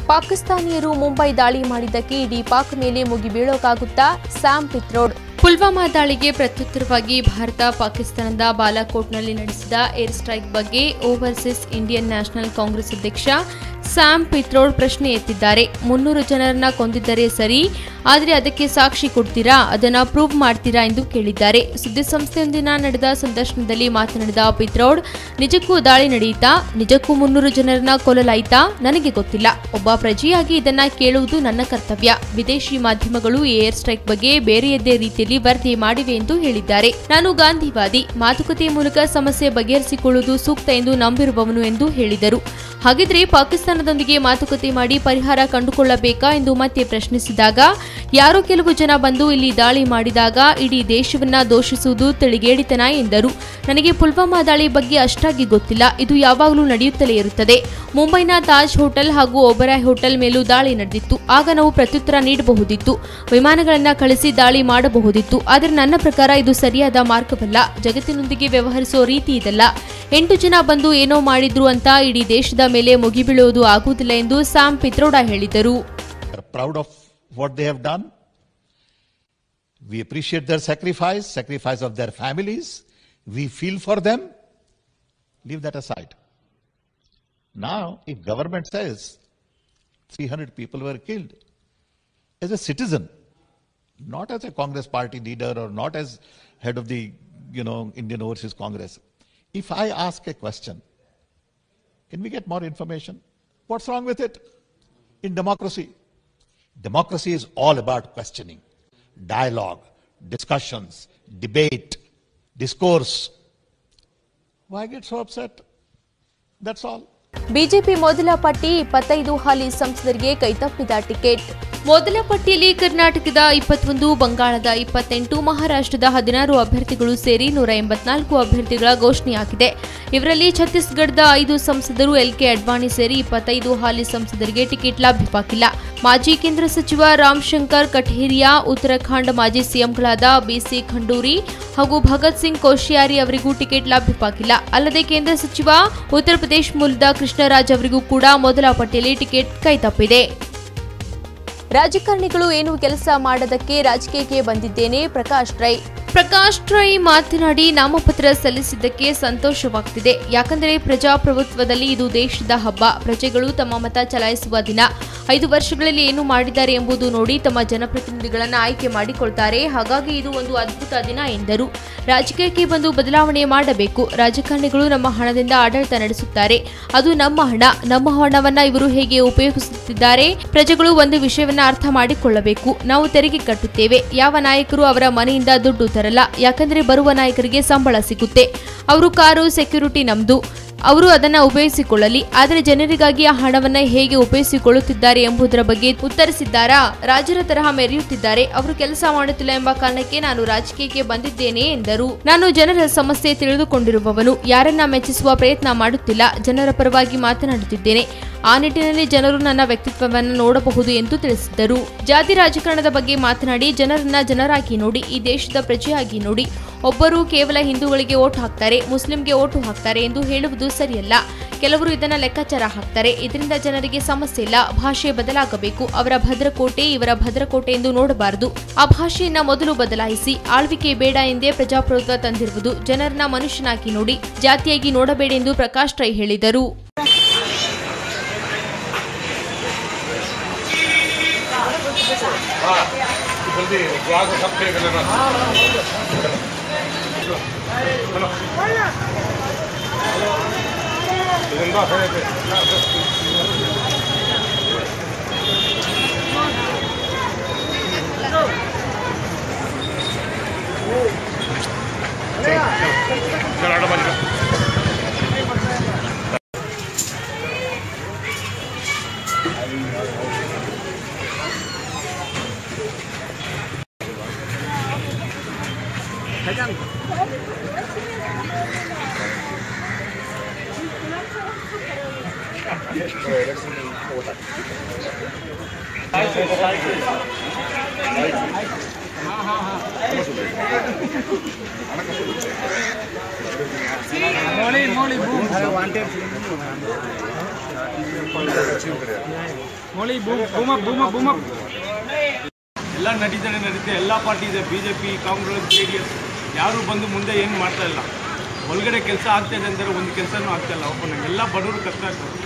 ಪಾಕಿಸ್ತಾನಿಯರು ಮುಂಬೈ ದಾಳಿ ಮಾಡಿದ್ದಕ್ಕೆ ಇಡೀ ಪಾಕ್ ಮೇಲೆ ಮುಗಿ ಬೀಳೋಕಾಗುತ್ತಾ ಸ್ಯಾಮ್ ಪಿತ್ರೋಡ್ ಪುಲ್ವಾಮಾ ದಾಳಿಗೆ ಪ್ರತ್ಯುತ್ತರವಾಗಿ ಭಾರತ ಪಾಕಿಸ್ತಾನದ ಬಾಲಾಕೋಟ್ನಲ್ಲಿ ನಡೆಸಿದ ಏರ್ ಸ್ಟ್ರೈಕ್ ಬಗ್ಗೆ ಓವರ್ಸೀಸ್ ಇಂಡಿಯನ್ ನ್ಯಾಷನಲ್ ಕಾಂಗ್ರೆಸ್ ಅಧ್ಯಕ್ಷ ಸ್ಯಾಮ್ ಪಿತ್ರೋಡ್ ಪ್ರಶ್ನೆ ಎತ್ತಿದ್ದಾರೆ ಮುನ್ನೂರು ಜನರನ್ನ ಕೊಂದಿದ್ದರೆ ಸರಿ ಆದರೆ ಅದಕ್ಕೆ ಸಾಕ್ಷಿ ಕೊಡ್ತೀರಾ ಅದನ್ನ ಪ್ರೂವ್ ಮಾಡ್ತೀರಾ ಎಂದು ಕೇಳಿದ್ದಾರೆ ಸುದ್ದಿಸಂಸ್ಥೆಯೊಂದಿನ ನಡೆದ ಸಂದರ್ಶನದಲ್ಲಿ ಮಾತನಾಡಿದ ಪಿತ್ರೋಡ್ ನಿಜಕ್ಕೂ ದಾಳಿ ನಡೆಯಿತಾ ನಿಜಕ್ಕೂ ಮುನ್ನೂರು ಜನರನ್ನ ಕೊಲ್ಲಲಾಯಿತಾ ನನಗೆ ಗೊತ್ತಿಲ್ಲ ಒಬ್ಬ ಪ್ರಜೆಯಾಗಿ ಇದನ್ನ ಕೇಳುವುದು ನನ್ನ ಕರ್ತವ್ಯ ವಿದೇಶಿ ಮಾಧ್ಯಮಗಳು ಈ ಏರ್ ಸ್ಟ್ರೈಕ್ ಬಗ್ಗೆ ಬೇರೆಯದ್ದೇ ರೀತಿಯಲ್ಲಿ ವರದಿ ಮಾಡಿವೆ ಎಂದು ಹೇಳಿದ್ದಾರೆ ನಾನು ಗಾಂಧಿವಾದಿ ಮಾತುಕತೆ ಮೂಲಕ ಸಮಸ್ಯೆ ಬಗೆಹರಿಸಿಕೊಳ್ಳುವುದು ಸೂಕ್ತ ಎಂದು ನಂಬಿರುವವನು ಎಂದು ಹೇಳಿದರು ಹಾಗಿದ್ರೆ ಪಾಕಿಸ್ತಾನದೊಂದಿಗೆ ಮಾತುಕತೆ ಮಾಡಿ ಪರಿಹಾರ ಕಂಡುಕೊಳ್ಳಬೇಕಾ ಎಂದು ಮತ್ತೆ ಪ್ರಶ್ನಿಸಿದಾಗ ಯಾರೋ ಕೆಲವು ಜನ ಬಂದು ಇಲ್ಲಿ ದಾಳಿ ಮಾಡಿದಾಗ ಇಡೀ ದೇಶವನ್ನ ದೋಷಿಸುವುದು ತಿಳಿಗೇಡಿತನ ಎಂದರು ನನಗೆ ಪುಲ್ವಾಮಾ ದಾಳಿ ಬಗ್ಗೆ ಅಷ್ಟಾಗಿ ಗೊತ್ತಿಲ್ಲ ಇದು ಯಾವಾಗಲೂ ನಡೆಯುತ್ತಲೇ ಇರುತ್ತದೆ ಮುಂಬೈನ ತಾಜ್ ಹೋಟೆಲ್ ಹಾಗೂ ಒಬರಾಯ್ ಹೋಟೆಲ್ ಮೇಲೂ ದಾಳಿ ನಡೆದಿತ್ತು ಆಗ ನಾವು ಪ್ರತ್ಯುತ್ತರ ನೀಡಬಹುದಿತ್ತು ವಿಮಾನಗಳನ್ನ ಕಳಿಸಿ ದಾಳಿ ಮಾಡಬಹುದಿತ್ತು ಆದರೆ ನನ್ನ ಪ್ರಕಾರ ಇದು ಸರಿಯಾದ ಮಾರ್ಗವಲ್ಲ ಜಗತ್ತಿನೊಂದಿಗೆ ವ್ಯವಹರಿಸೋ ರೀತಿ ಇದಲ್ಲ ಎಂಟು ಜನ ಬಂದು ಏನೋ ಮಾಡಿದ್ರು ಅಂತ ಇಡೀ ದೇಶದ ಮೇಲೆ ಮುಗಿಬೀಳುವುದು ಆಗುವುದಿಲ್ಲ ಎಂದು ಸ್ಯಾಮ್ ಪಿತ್ರೋಡಾ ಹೇಳಿದರು are proud of what they have done. We appreciate their sacrifice, sacrifice of their families. We feel for them. Leave that aside. Now, if government says 300 people were killed, as a citizen, not as a Congress party leader or not as head of the, you know, Indian Overseas Congress, if I ask a question, can we get more information? What's wrong with it? In democracy, democracy is all about questioning, dialogue, discussions, debate, discourse. Why get so upset? That's all. BJP ಮೊದಲ ಪಟ್ಟಿ ಇಪ್ಪತ್ತೈದು ಹಾಲಿ ಸಂಸದರಿಗೆ ಕೈತಪ್ಪಿದ ticket ಮೊದಲ ಪಟ್ಟಿಯಲ್ಲಿ ಕರ್ನಾಟಕದ ಇಪ್ಪತ್ತೊಂದು ಬಂಗಾಳದ ಇಪ್ಪತ್ತೆಂಟು ಮಹಾರಾಷ್ಟ್ರದ ಹದಿನಾರು ಅಭ್ಯರ್ಥಿಗಳು ಸೇರಿ ನೂರ ಎಂಬತ್ನಾಲ್ಕು ಅಭ್ಯರ್ಥಿಗಳ ಘೋಷಣೆಯಾಗಿದೆ ಇವರಲ್ಲಿ ಛತ್ತೀಸ್ಗಢದ ಐದು ಸಂಸದರು ಎಲ್ಕೆ ಅಡ್ವಾಣಿ ಸೇರಿ ಇಪ್ಪತ್ತೈದು ಹಾಲಿ ಸಂಸದರಿಗೆ ಟಿಕೆಟ್ ಲಭ್ಯವಾಗಿಲ್ಲ ಮಾಜಿ ಕೇಂದ್ರ ಸಚಿವ ರಾಮಶಂಕರ್ ಕಠೇರಿಯಾ ಉತ್ತರಾಖಂಡ್ ಮಾಜಿ ಸಿಎಂಗಳಾದ ಬಿಸಿ ಖಂಡೂರಿ ಹಾಗೂ ಭಗತ್ ಸಿಂಗ್ ಕೋಶಿಯಾರಿ ಅವರಿಗೂ ಟಿಕೆಟ್ ಲಭ್ಯವಾಗಿಲ್ಲ ಅಲ್ಲದೆ ಕೇಂದ್ರ ಸಚಿವ ಉತ್ತರ ಪ್ರದೇಶ ಮೂಲದ ಕೃಷ್ಣರಾಜ್ ಅವರಿಗೂ ಕೂಡ ಮೊದಲ ಪಟ್ಟಿಯಲ್ಲಿ ಟಿಕೆಟ್ ಕೈತಪ್ಪಿದೆ ರಾಜಕಾರಣಿಗಳು ಏನು ಕೆಲಸ ಮಾಡದಕ್ಕೆ ರಾಜಕೀಯಕ್ಕೆ ಬಂದಿದ್ದೇನೆ ಪ್ರಕಾಶ್ ರೈ ಪ್ರಕಾಶ್ ರೈ ಮಾತನಾಡಿ ನಾಮಪತ್ರ ಸಲ್ಲಿಸಿದ್ದಕ್ಕೆ ಸಂತೋಷವಾಗ್ತಿದೆ ಯಾಕಂದರೆ ಪ್ರಜಾಪ್ರಭುತ್ವದಲ್ಲಿ ಇದು ದೇಶದ ಹಬ್ಬ ಪ್ರಜೆಗಳು ತಮ್ಮ ಮತ ಚಲಾಯಿಸುವ ದಿನ ಐದು ವರ್ಷಗಳಲ್ಲಿ ಏನು ಮಾಡಿದ್ದಾರೆ ಎಂಬುದು ನೋಡಿ ತಮ್ಮ ಜನಪ್ರತಿನಿಧಿಗಳನ್ನು ಆಯ್ಕೆ ಮಾಡಿಕೊಳ್ತಾರೆ ಹಾಗಾಗಿ ಇದು ಒಂದು ಅದ್ಭುತ ದಿನ ಎಂದರು ರಾಜಕೀಯಕ್ಕೆ ಬಂದು ಬದಲಾವಣೆ ಮಾಡಬೇಕು ರಾಜಕಾರಣಿಗಳು ನಮ್ಮ ಹಣದಿಂದ ಆಡಳಿತ ನಡೆಸುತ್ತಾರೆ ಅದು ನಮ್ಮ ಹಣ ನಮ್ಮ ಹಣವನ್ನ ಇವರು ಹೇಗೆ ಉಪಯೋಗಿಸುತ್ತಿದ್ದಾರೆ ಪ್ರಜೆಗಳು ಒಂದು ವಿಷಯವನ್ನ ಅರ್ಥ ಮಾಡಿಕೊಳ್ಳಬೇಕು ನಾವು ತೆರಿಗೆ ಕಟ್ಟುತ್ತೇವೆ ಯಾವ ನಾಯಕರು ಅವರ ಮನೆಯಿಂದ ದುಡ್ಡು ತರಲ್ಲ ಯಾಕಂದ್ರೆ ಬರುವ ನಾಯಕರಿಗೆ ಸಂಬಳ ಸಿಗುತ್ತೆ ಅವರು ಕಾರು ಸೆಕ್ಯೂರಿಟಿ ನಮ್ದು ಅವರು ಅದನ್ನ ಉಪಯೋಗಿಸಿಕೊಳ್ಳಲಿ ಆದರೆ ಜನರಿಗಾಗಿ ಆ ಹಣವನ್ನ ಹೇಗೆ ಉಪಯೋಗಿಸಿಕೊಳ್ಳುತ್ತಿದ್ದಾರೆ ಎಂಬುದರ ಬಗ್ಗೆ ಉತ್ತರಿಸಿದ್ದಾರಾ ರಾಜರ ತರಹ ಮೆರೆಯುತ್ತಿದ್ದಾರೆ ಅವರು ಕೆಲಸ ಮಾಡುತ್ತಿಲ್ಲ ಎಂಬ ಕಾರಣಕ್ಕೆ ನಾನು ರಾಜಕೀಯಕ್ಕೆ ಬಂದಿದ್ದೇನೆ ಎಂದರು ನಾನು ಜನರ ಸಮಸ್ಯೆ ತಿಳಿದುಕೊಂಡಿರುವವನು ಯಾರನ್ನ ಮೆಚ್ಚಿಸುವ ಪ್ರಯತ್ನ ಮಾಡುತ್ತಿಲ್ಲ ಜನರ ಪರವಾಗಿ ಮಾತನಾಡುತ್ತಿದ್ದೇನೆ ಆ ನಿಟ್ಟಿನಲ್ಲಿ ಜನರು ನನ್ನ ವ್ಯಕ್ತಿತ್ವವನ್ನು ನೋಡಬಹುದು ಎಂದು ತಿಳಿಸಿದ್ದರು ಜಾತಿ ರಾಜಕಾರಣದ ಬಗ್ಗೆ ಮಾತನಾಡಿ ಜನರನ್ನ ಜನರಾಗಿ ನೋಡಿ ಈ ದೇಶದ ಪ್ರಜೆಯಾಗಿ ನೋಡಿ ಒಬ್ಬರು ಕೇವಲ ಹಿಂದೂಗಳಿಗೆ ಓಟು ಹಾಕ್ತಾರೆ ಮುಸ್ಲಿಂಗೆ ಓಟು ಹಾಕ್ತಾರೆ ಎಂದು ಹೇಳುವುದು ಸರಿಯಲ್ಲ ಕೆಲವರು ಇದನ್ನ ಲೆಕ್ಕಾಚಾರ ಹಾಕ್ತಾರೆ ಇದರಿಂದ ಜನರಿಗೆ ಸಮಸ್ಯೆ ಇಲ್ಲ ಭಾಷೆ ಬದಲಾಗಬೇಕು ಅವರ ಭದ್ರಕೋಟೆ ಇವರ ಭದ್ರಕೋಟೆ ಎಂದು ನೋಡಬಾರದು ಆ ಭಾಷೆಯನ್ನ ಮೊದಲು ಬದಲಾಯಿಸಿ ಆಳ್ವಿಕೆ ಬೇಡ ಎಂದೇ ಪ್ರಜಾಪ್ರಭುತ್ವ ತಂದಿರುವುದು ಜನರನ್ನ ಮನುಷ್ಯನಾಗಿ ನೋಡಿ ಜಾತಿಯಾಗಿ ನೋಡಬೇಡಿ ಎಂದು ಪ್ರಕಾಶ್ ರೈ ಹೇಳಿದರು जल्दी ब्लॉग सब पे कर लेना जिंदा खड़े थे चल आटा बज गया ಮೋಳಿ ಬೂಮ್ ಬೂಮಪ್ ಬೂಮಪ್ ಬೂಮಪ್ ಎಲ್ಲ ನಡೀತಾನೆ ನಡೀತೆ ಎಲ್ಲ ಪಾರ್ಟಿ ಇದೆ B J P Congress J D S ಯಾರು ಬಂದು ಮುಂದೆ ಏನು ಮಾಡ್ತಾ ಇಲ್ಲ ಒಳಗಡೆ ಕೆಲಸ ಆಗ್ತಾ ಇದೆ ಅಂದರೆ ಒಂದು ಕೆಲಸನೂ ಆಗ್ತಾ ಇಲ್ಲ ಓಪನ್ ಎಲ್ಲ ಬಡವರು ಕಷ್ಟ ಆಗ್ತದೆ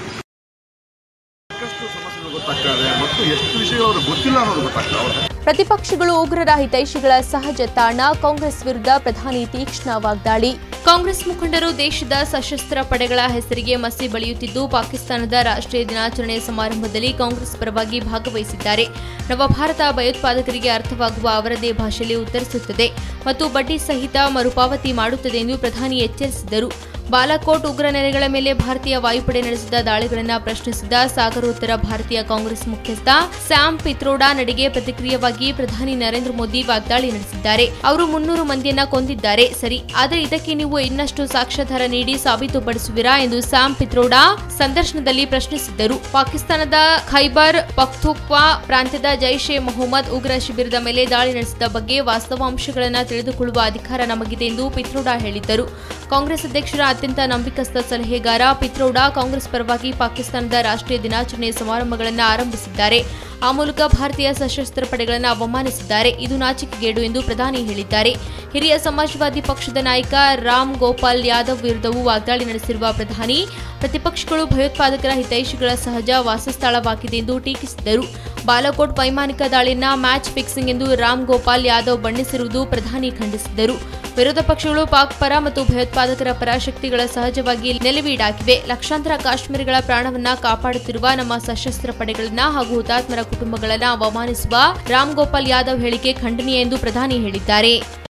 ಸಾಕಷ್ಟು ಸಮಸ್ಯೆಗಳು ಗೊತ್ತಾಗ್ತಾ ಇದೆ ಮತ್ತು ಎಷ್ಟು ವಿಷಯಗಳು ಅವ್ರಿಗೆ ಗೊತ್ತಿಲ್ಲ ಅನ್ನೋದು ಗೊತ್ತಾಗ್ತಾ ಅವ್ರಿಗೆ ಪ್ರತಿಪಕ್ಷಗಳು ಉಗ್ರರ ಹಿತೈಷಿಗಳ ಸಹಜ ತಾಣ ಕಾಂಗ್ರೆಸ್ ವಿರುದ್ಧ ಪ್ರಧಾನಿ ತೀಕ್ಷ್ಣ ವಾಗ್ದಾಳಿ ಕಾಂಗ್ರೆಸ್ ಮುಖಂಡರು ದೇಶದ ಸಶಸ್ತ್ರ ಪಡೆಗಳ ಹೆಸರಿಗೆ ಮಸಿ ಬಳಿಯುತ್ತಿದ್ದು ಪಾಕಿಸ್ತಾನದ ರಾಷ್ಟ್ರೀಯ ದಿನಾಚರಣೆ ಸಮಾರಂಭದಲ್ಲಿ ಕಾಂಗ್ರೆಸ್ ಪರವಾಗಿ ಭಾಗವಹಿಸಿದ್ದಾರೆ ನವಭಾರತ ಭಯೋತ್ಪಾದಕರಿಗೆ ಅರ್ಥವಾಗುವ ಅವರದೇ ಭಾಷೆಯಲ್ಲಿ ಉತ್ತರಿಸುತ್ತದೆ ಮತ್ತು ಬಡ್ಡಿ ಸಹಿತ ಮರುಪಾವತಿ ಮಾಡುತ್ತದೆ ಎಂದು ಪ್ರಧಾನಿ ಎಚ್ಚರಿಸಿದರು ಬಾಲಾಕೋಟ್ ಉಗ್ರ ನೆಲೆಗಳ ಮೇಲೆ ಭಾರತೀಯ ವಾಯುಪಡೆ ನಡೆಸಿದ ದಾಳಿಗಳನ್ನು ಪ್ರಶ್ನಿಸಿದ ಸಾಗರೋತ್ತರ ಭಾರತೀಯ ಕಾಂಗ್ರೆಸ್ ಮುಖ್ಯಸ್ಥ ಸ್ಯಾಮ್ ಪಿತ್ರೋಡಾ ನಡೆಗೆ ಪ್ರತಿಕ್ರಿಯವಾಗಿ ಪ್ರಧಾನಿ ನರೇಂದ್ರ ಮೋದಿ ವಾಗ್ದಾಳಿ ನಡೆಸಿದ್ದಾರೆ ಅವರು ಮುನ್ನೂರು ಮಂದಿಯನ್ನ ಕೊಂದಿದ್ದಾರೆ ಸರಿ ಆದರೆ ಇದಕ್ಕೆ ನೀವು ಇನ್ನಷ್ಟು ಸಾಕ್ಷ್ಯಾಧಾರ ನೀಡಿ ಸಾಬೀತುಪಡಿಸುವಿರಾ ಎಂದು ಸ್ಯಾಮ್ ಪಿತ್ರೋಡಾ ಸಂದರ್ಶನದಲ್ಲಿ ಪ್ರಶ್ನಿಸಿದ್ದರು ಪಾಕಿಸ್ತಾನದ ಖೈಬರ್ ಪಖ್ತೂಕ್ವಾ ಪ್ರಾಂತ್ಯದ ಜೈಷ್ ಎ ಮೊಹಮ್ಮದ್ ಉಗ್ರ ಶಿಬಿರದ ಮೇಲೆ ದಾಳಿ ನಡೆಸಿದ ಬಗ್ಗೆ ವಾಸ್ತವಾಂಶಗಳನ್ನು ತಿಳಿದುಕೊಳ್ಳುವ ಅಧಿಕಾರ ನಮಗಿದೆ ಎಂದು ಪಿತ್ರೋಡಾ ಹೇಳಿದ್ದರು ಕಾಂಗ್ರೆಸ್ ಅಧ್ಯಕ್ಷರ ಅತ್ಯಂತ ನಂಬಿಕಸ್ಥ ಸಲಹೆಗಾರ ಪಿತ್ರೋಡಾ ಕಾಂಗ್ರೆಸ್ ಪರವಾಗಿ ಪಾಕಿಸ್ತಾನದ ರಾಷ್ಟ್ರೀಯ ದಿನಾಚರಣೆ ಸಮಾರಂಭಗಳನ್ನು ಆರಂಭಿಸಿದ್ದಾರೆ ಆ ಮೂಲಕ ಭಾರತೀಯ ಸಶಸ್ತ್ರ ಪಡೆಗಳನ್ನು ಅವಮಾನಿಸಿದ್ದಾರೆ ಇದು ನಾಚಿಕೆಗೇಡು ಎಂದು ಪ್ರಧಾನಿ ಹೇಳಿದ್ದಾರೆ ಹಿರಿಯ ಸಮಾಜವಾದಿ ಪಕ್ಷದ ನಾಯಕ ರಾಮ್ ಗೋಪಾಲ್ ಯಾದವ್ ವಿರುದ್ಧವೂ ವಾಗ್ದಾಳಿ ನಡೆಸಿರುವ ಪ್ರಧಾನಿ ಪ್ರತಿಪಕ್ಷಗಳು ಭಯೋತ್ಪಾದಕರ ಹಿತೈಷಿಗಳ ಸಹಜ ವಾಸಸ್ಥಳವಾಗಿದೆ ಎಂದು ಟೀಕಿಸಿದರು ಬಾಲಾಕೋಟ್ ವೈಮಾನಿಕ ದಾಳಿಯನ್ನ ಮ್ಯಾಚ್ ಫಿಕ್ಸಿಂಗ್ ಎಂದು ರಾಮ್ ಗೋಪಾಲ್ ಯಾದವ್ ಬಣ್ಣಿಸಿರುವುದು ಪ್ರಧಾನಿ ಖಂಡಿಸಿದರು ವಿರೋಧ ಪಕ್ಷಗಳು ಪಾಕ್ ಪರ ಮತ್ತು ಭಯೋತ್ಪಾದಕರ ಪರ ಶಕ್ತಿಗಳ ಸಹಜವಾಗಿ ನೆಲವೀಡಾಗಿವೆ ಲಕ್ಷಾಂತರ ಕಾಶ್ಮೀರಿಗಳ ಪ್ರಾಣವನ್ನ ಕಾಪಾಡುತ್ತಿರುವ ನಮ್ಮ ಸಶಸ್ತ್ರ ಪಡೆಗಳನ್ನ ಹಾಗೂ ಹುತಾತ್ಮರ ಕುಟುಂಬಗಳನ್ನ ಅವಮಾನಿಸುವ ರಾಮ್ ಗೋಪಾಲ್ ಯಾದವ್ ಹೇಳಿಕೆ ಖಂಡನೀಯ ಎಂದು ಪ್ರಧಾನಿ ಹೇಳಿದ್ದಾರೆ